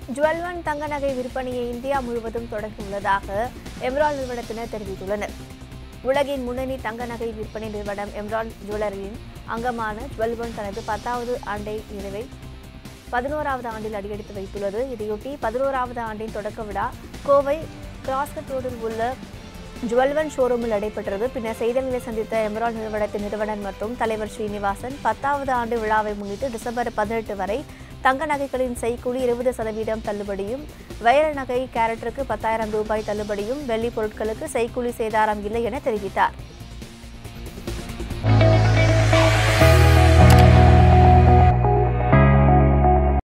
jewel one தங்க நகை விற்பனையை இந்தியா முழுவதும் தொடங்கியுள்ளதாக எம்ரால் நிறுவனத்தினர் தெரிவித்துள்ளனர் உலகின் முன்னணி தங்க நகை விற்பனை நிறுவனம் எம்ரான் ஜுவல்லரியின் அங்கமான ஜுவல் ஒன் தனது பத்தாவது ஆண்டை நிறைவை பதினோராவது ஆண்டில் அடியெடுத்து வைத்துள்ளது இதையொட்டி பதினோராவது ஆண்டின் தொடக்க விழா கோவை கிராஸ்கட் ரோடில் உள்ள ஜுவல்வன் ஷோரூமில் நடைபெற்றது பின்னர் செய்தியாளர்களை சந்தித்த எமரால் நிறுவனத்தின் நிறுவனர் மற்றும் தலைவர் ஸ்ரீனிவாசன் பத்தாவது ஆண்டு விழாவை முன்னிட்டு டிசம்பர் பதினெட்டு வரை தங்க நகைகளின் செய்கூலி இருபது சதவீதம் தள்ளுபடியும் வைர நகை கேரட்டுக்கு பத்தாயிரம் ரூபாய் தள்ளுபடியும் வெள்ளி பொருட்களுக்கு செய்கூலி சேதாரம் இல்லை என தெரிவித்தார்